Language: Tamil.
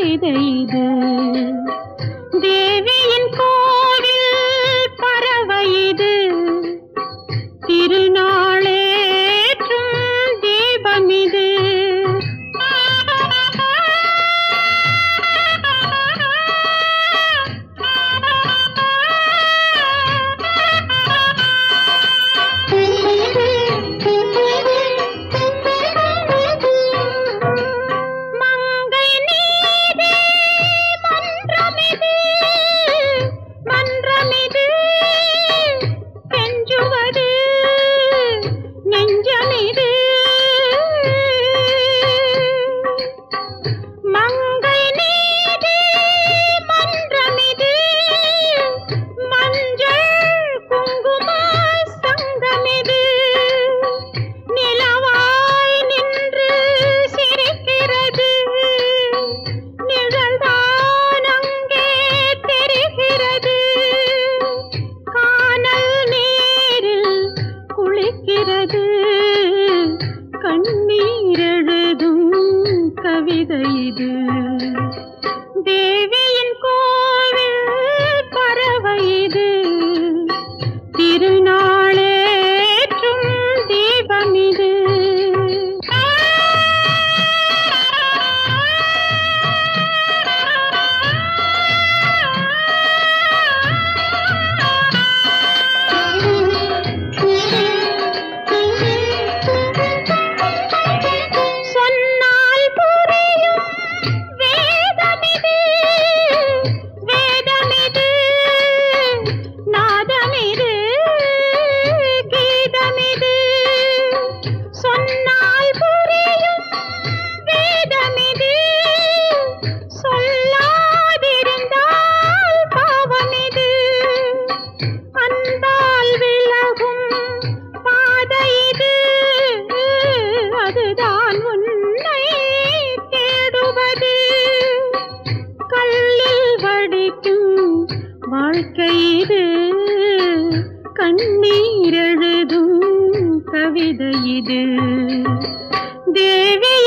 கவிதை இது தேவியின் கோவில் பறவை இது திருநாளேற்றும் தீபம் இது மங்கை நீரே மன்றமிது மன்றமிது கெஞ்சுவது நெஞ்சமிது மங்கை நீரே மன்றமிது மஞ்சள் குங்கும சங்கமிது நிலவாய் நின்று சிரிக்கிறது நிழல்தான் அங்கே தெரிகிறது கானல் நீரில் குளிக்கிறது கண்ணீர் எழுதும் கவிதை இது தேவியின் கோவில் பறவை இது திருநாளேற்றும் தீபம் இது சொன்னால் புரியும் வேதமிது வேதமிது நாதமிது கீதமிது சொன்னால் புரியும் வேதமிது சொல்லாதிருந்தால் பாவமிது அன்பால் விலகும் பாதை இது அதுதான் உன்னை தேடுவது கல்லில் வடிக்கும் வாழ்க்கை இது கண்ணீர் எழுதும் கவிதை இது தேவி